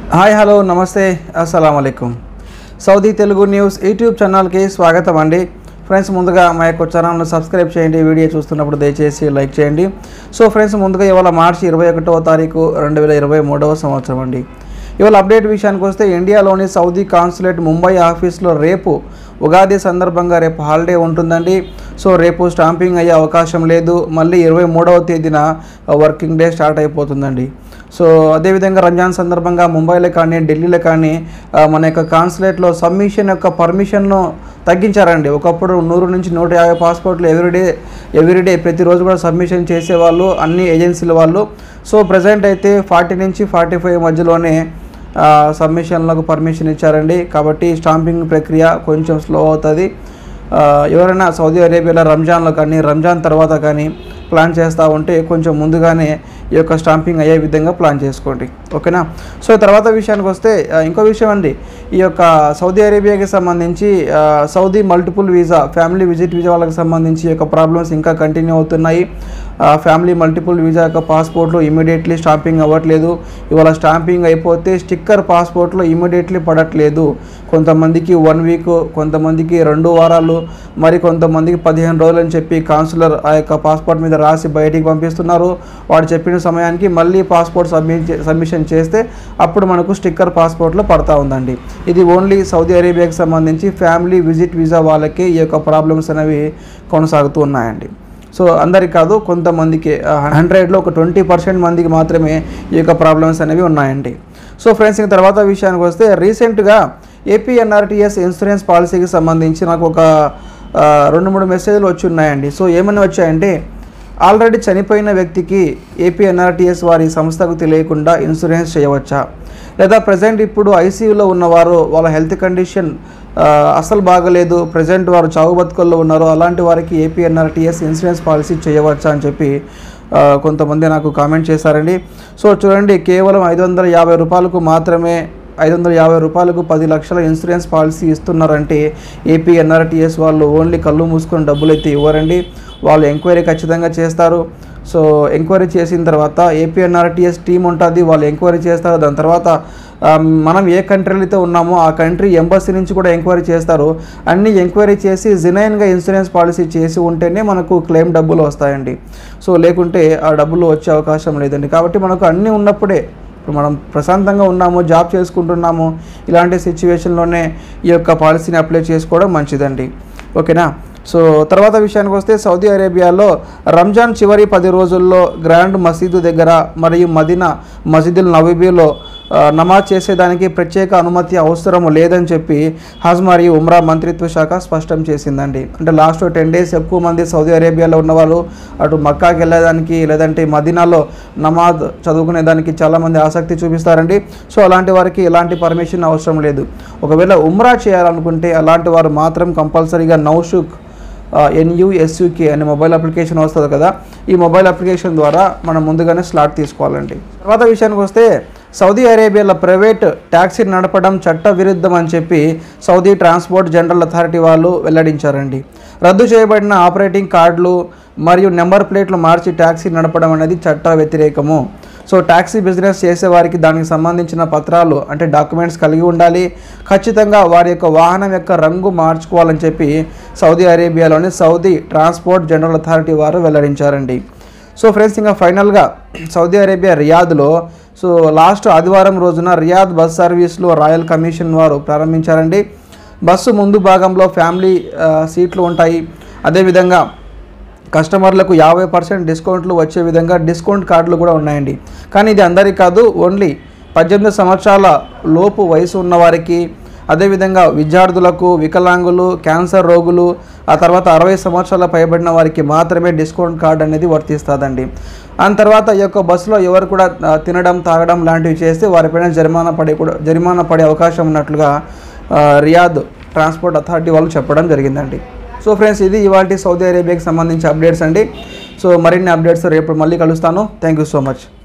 hi hello నమస్తే అస్సలం అయికం సౌదీ తెలుగు న్యూస్ యూట్యూబ్ ఛానల్కి స్వాగతం అండి ఫ్రెండ్స్ ముందుగా మా యొక్క ఛానల్ను సబ్స్క్రైబ్ చేయండి వీడియో చూస్తున్నప్పుడు దయచేసి లైక్ చేయండి సో ఫ్రెండ్స్ ముందుగా ఇవాళ మార్చి ఇరవై ఒకటవ తారీఖు రెండు వేల ఇరవై మూడవ సంవత్సరం అండి ఇవాళ అప్డేట్ విషయానికి వస్తే ఇండియాలోని సౌదీ కాన్సులేట్ ముంబై ఆఫీస్లో రేపు ఉగాది సందర్భంగా రేపు హాలిడే ఉంటుందండి సో రేపు స్టాంపింగ్ అయ్యే అవకాశం లేదు మళ్ళీ ఇరవై మూడవ తేదీన వర్కింగ్ డే స్టార్ట్ అయిపోతుందండి సో అదేవిధంగా రంజాన్ సందర్భంగా ముంబైలో కానీ ఢిల్లీలో కానీ ఆ, మన యొక్క కాన్సులేట్లో సబ్మిషన్ యొక్క పర్మిషన్ను తగ్గించారండి ఒకప్పుడు నూరు నుంచి నూట యాభై పాస్పోర్ట్లు ఎవ్రీడే ఎవ్రీడే ప్రతిరోజు కూడా సబ్మిషన్ చేసేవాళ్ళు అన్ని ఏజెన్సీల వాళ్ళు సో ప్రజెంట్ అయితే ఫార్టీ నుంచి ఫార్టీ ఫైవ్ మధ్యలోనే ఆ, సబ్మిషన్లకు పర్మిషన్ ఇచ్చారండి కాబట్టి స్టాంపింగ్ ప్రక్రియ కొంచెం స్లో అవుతుంది ఆ, ఎవరైనా సౌదీ అరేబియాలో రంజాన్లో కానీ రంజాన్ తర్వాత కానీ ప్లాన్ చేస్తూ ఉంటే కొంచెం ముందుగానే ఈ యొక్క స్టాంపింగ్ అయ్యే విధంగా ప్లాన్ చేసుకోండి ఓకేనా సో తర్వాత విషయానికి వస్తే ఆ, ఇంకో విషయం అండి ఈ యొక్క సౌదీ అరేబియాకి సంబంధించి ఆ, Saudi multiple visa family visit visa వాళ్ళకి సంబంధించి ఈ యొక్క ప్రాబ్లమ్స్ ఇంకా కంటిన్యూ అవుతున్నాయి ఆ, ఫ్యామిలీ మల్టిపుల్ వీసా యొక్క పాస్పోర్ట్లు ఇమీడియట్లీ స్టాంపింగ్ అవ్వట్లేదు ఇవాళ స్టాంపింగ్ అయిపోతే స్టిక్కర్ పాస్పోర్ట్లో ఇమీడియట్లీ పడట్లేదు కొంతమందికి వన్ వీక్ కొంతమందికి రెండు వారాలు మరి కొంతమందికి పదిహేను రోజులు అని చెప్పి కాన్సులర్ ఆ యొక్క పాస్పోర్ట్ మీద రాసి బయటికి పంపిస్తున్నారు వాడు చెప్పిన సమయానికి మళ్ళీ పాస్పోర్ట్ సబ్మిట్ సబ్మిషన్ చేస్తే అప్పుడు మనకు స్టిక్కర్ పాస్పోర్ట్లో పడతా ఉందండి ఇది ఓన్లీ సౌదీ అరేబియాకి సంబంధించి ఫ్యామిలీ విజిట్ వీసా వాళ్ళకి ఈ యొక్క ప్రాబ్లమ్స్ అనేవి కొనసాగుతూ ఉన్నాయండి సో అందరికి కాదు కొంతమందికి హండ్రెడ్లో ఒక ట్వంటీ పర్సెంట్ మందికి మాత్రమే ఈ యొక్క ప్రాబ్లమ్స్ అనేవి ఉన్నాయండి సో ఫ్రెండ్స్ ఇంక తర్వాత విషయానికి వస్తే రీసెంట్గా ఏపీఎన్ఆర్టీఎస్ ఇన్సూరెన్స్ పాలసీకి సంబంధించి నాకు ఒక ఆ, రెండు మూడు మెసేజ్లు వచ్చి ఉన్నాయండి సో ఏమని వచ్చాయంటే ఆల్రెడీ చనిపోయిన వ్యక్తికి ఏపీఎన్ఆర్టీఎస్ వారి సంస్థకు తెలియకుండా ఇన్సూరెన్స్ చేయవచ్చా లేదా ప్రజెంట్ ఇప్పుడు ఐసీయూలో ఉన్నవారు వాళ్ళ హెల్త్ కండిషన్ ఆ, అసలు బాగలేదు ప్రజెంట్ వారు చావు బతుకల్లో ఉన్నారు అలాంటి వారికి ఏపీఎన్ఆర్టీఎస్ ఇన్సూరెన్స్ పాలసీ చేయవచ్చా అని చెప్పి ఆ, కొంతమంది నాకు కామెంట్ చేశారండి సో చూడండి కేవలం ఐదు వందల యాభై రూపాయలకు మాత్రమే ఐదు వందల యాభై రూపాయలకు పది లక్షల ఇన్సూరెన్స్ పాలసీ ఇస్తున్నారంటే ఏపీ ఎన్ఆర్టీఎస్ వాళ్ళు ఓన్లీ కళ్ళు మూసుకొని డబ్బులు అయితే ఇవ్వరండి వాళ్ళు ఎంక్వైరీ ఖచ్చితంగా చేస్తారు సో ఎంక్వైరీ చేసిన తర్వాత ఏపీ ఎన్ఆర్టీఎస్ టీం ఉంటుంది వాళ్ళు ఎంక్వైరీ చేస్తారు దాని తర్వాత ఆ, మనం ఏ కంట్రీలో అయితే ఉన్నామో ఆ కంట్రీ ఎంబసీ నుంచి కూడా ఎంక్వైరీ చేస్తారు అన్ని ఎంక్వైరీ చేసి జినైన్గా ఇన్సూరెన్స్ పాలసీ చేసి ఉంటేనే మనకు క్లెయిమ్ డబ్బులు వస్తాయండి సో లేకుంటే ఆ డబ్బులు వచ్చే అవకాశం లేదండి కాబట్టి మనకు అన్నీ ఉన్నప్పుడే ఇప్పుడు మనం ప్రశాంతంగా ఉన్నాము జాబ్ చేసుకుంటున్నాము ఇలాంటి సిచ్యువేషన్లోనే ఈ యొక్క పాలసీని అప్లై చేసుకోవడం మంచిదండి ఓకేనా సో తర్వాత విషయానికి వస్తే సౌదీ అరేబియాలో రంజాన్ చివరి పది రోజుల్లో గ్రాండ్ మసీదు దగ్గర మరియు మదీనా మసీదుల్ నవీబీలో ఆ, నమాజ్ చేసేదానికి ప్రత్యేక అనుమతి అవసరం లేదని చెప్పి హజ్ మరియు ఉమ్రా మంత్రిత్వ శాఖ స్పష్టం చేసిందండి అంటే లాస్ట్ టెన్ డేస్ ఎక్కువ మంది సౌదీ అరేబియాలో ఉన్నవాళ్ళు అటు మక్కాకి వెళ్ళేదానికి లేదంటే మదీనాలో నమాజ్ చదువుకునేదానికి చాలామంది ఆసక్తి చూపిస్తారండి సో అలాంటి వారికి ఎలాంటి పర్మిషన్ అవసరం లేదు ఒకవేళ ఉమ్రా చేయాలనుకుంటే అలాంటి వారు మాత్రం కంపల్సరీగా నౌషుక్ ఎన్యుఎస్యుకే అనే మొబైల్ అప్లికేషన్ వస్తుంది కదా ఈ మొబైల్ అప్లికేషన్ ద్వారా మనం ముందుగానే స్లాట్ తీసుకోవాలండి తర్వాత విషయానికి వస్తే సౌదీ అరేబియాలో ప్రైవేట్ ట్యాక్సీ నడపడం చట్ట విరుద్ధం అని చెప్పి సౌదీ ట్రాన్స్పోర్ట్ జనరల్ అథారిటీ వాళ్ళు వెల్లడించారండి రద్దు చేయబడిన ఆపరేటింగ్ కార్డులు మరియు నెంబర్ ప్లేట్లు మార్చి ట్యాక్సీ నడపడం అనేది చట్ట వ్యతిరేకము సో ట్యాక్సీ బిజినెస్ చేసేవారికి దానికి సంబంధించిన పత్రాలు అంటే డాక్యుమెంట్స్ కలిగి ఉండాలి ఖచ్చితంగా వారి యొక్క వాహనం యొక్క రంగు మార్చుకోవాలని చెప్పి సౌదీ అరేబియాలోని సౌదీ ట్రాన్స్పోర్ట్ జనరల్ అథారిటీ వారు వెల్లడించారండి సో ఫ్రెండ్స్ ఇంకా ఫైనల్గా సౌదీ అరేబియా రియాద్లో సో లాస్ట్ ఆదివారం రోజున రియాద్ బస్ సర్వీస్లో రాయల్ కమిషన్ వారు ప్రారంభించారండి బస్సు ముందు భాగంలో ఫ్యామిలీ ఆ, సీట్లు ఉంటాయి అదేవిధంగా కస్టమర్లకు యాభై పర్సెంట్ డిస్కౌంట్లు వచ్చే విధంగా డిస్కౌంట్ కార్డులు కూడా ఉన్నాయండి కానీ ఇది అందరికీ కాదు ఓన్లీ పద్దెనిమిది సంవత్సరాల లోపు వయసు ఉన్నవారికి అదేవిధంగా విద్యార్థులకు వికలాంగులు క్యాన్సర్ రోగులు ఆ తర్వాత అరవై సంవత్సరాల పైబడిన వారికి మాత్రమే డిస్కౌంట్ కార్డ్ అనేది వర్తిస్తుందండి ఆ తర్వాత ఈ యొక్క బస్సులో ఎవరు కూడా ఆ, తినడం తాగడం లాంటివి చేస్తే వారిపైన జరిమానా పడే కూడా జరిమానా పడే అవకాశం ఉన్నట్లుగా ఆ, రియాద్ ట్రాన్స్పోర్ట్ అథారిటీ వాళ్ళు చెప్పడం జరిగిందండి సో ఫ్రెండ్స్ ఇది ఇవాళ సౌదీ అరేబియాకి సంబంధించి అప్డేట్స్ అండి సో మరిన్ని అప్డేట్స్ రేపు మళ్ళీ కలుస్తాను థ్యాంక్ యూ సో మచ్